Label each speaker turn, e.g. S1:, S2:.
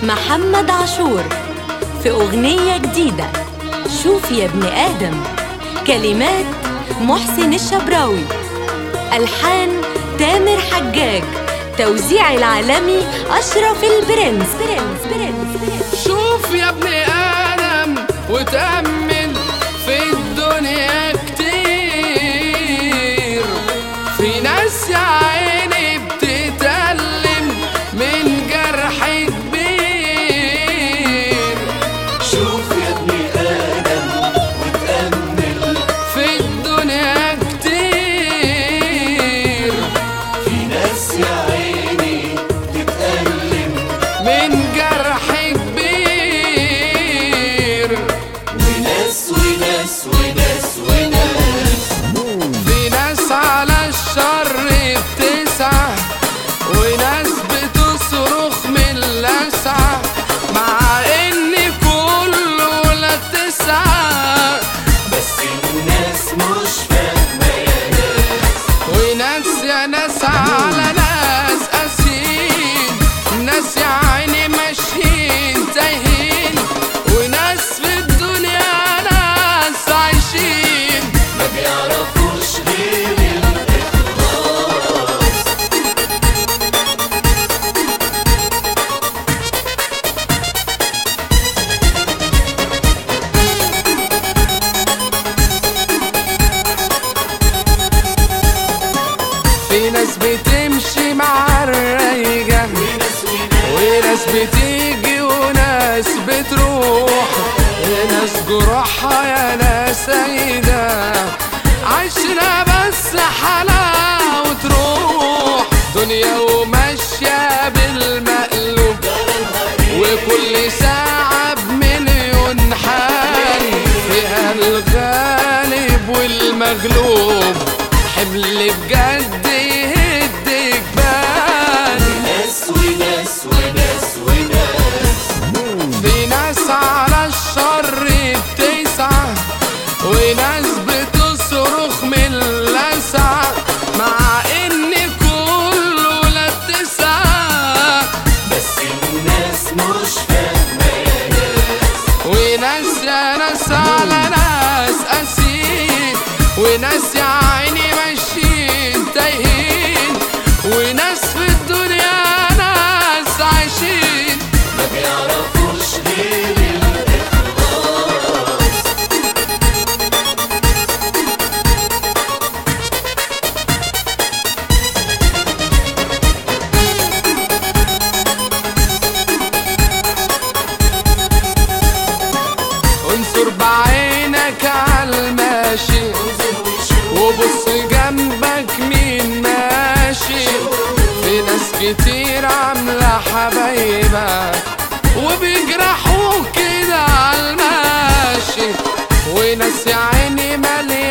S1: محمد عاشور في أغنية جديدة شوف يا ابن آدم كلمات محسن الشبراوي ألحان تامر حجاج توزيع العالمي أشرف البرنس برنس برنس برنس
S2: شوف يا ابن آدم وتأمل في الدنيا كتير في ناس يا عيني بتتألم من جرح كبير
S3: شوف يا ابن آدم وتأمل
S2: في الدنيا كتير
S3: في ناس يا عيني تتألم
S2: من جرح كبير
S3: وناس وناس وناس وناس
S2: في ناس على الشر بتسعى وناس بتصرخ من لسعة مع ان كله لا تسعى
S3: بس الناس مش فاهمة يا ناس
S2: وناس يا ناس على ناس قاسيين ناس يا عيني ماشيين تايهين وناس في الدنيا ناس عايشين
S3: ما بيعرفوش غير الإخلاص
S2: في ناس بتمشي مع الريجة
S3: وناس وناس
S2: وناس بتيجي وناس بتروح وناس جروحها يا ناس سيدة عشنا بس حلاوة روح دنيا وماشية بالمقلوب وكل ساعة بمليون حال فيها الغالب والمغلوب حمل بجد يهد جبال
S3: ناس وناس وناس وناس
S2: في ناس على الشر بتسعى وناس بتصرخ من اللسع مع ان كله لا تسعى
S3: بس الناس مش فاهمة يا ناس
S2: وناس يا ناس على ناس قاسيين وناس يا عيني ماشيين تايهين وناس في الدنيا ناس عايشين
S3: ما بيعرفوش غير الإخلاص
S2: انظر بعينك عالماشي وبص جنبك مين ماشي في ناس كتير عاملة حبايبك وبيجرحوك كده عالماشي وناس يا عيني مالي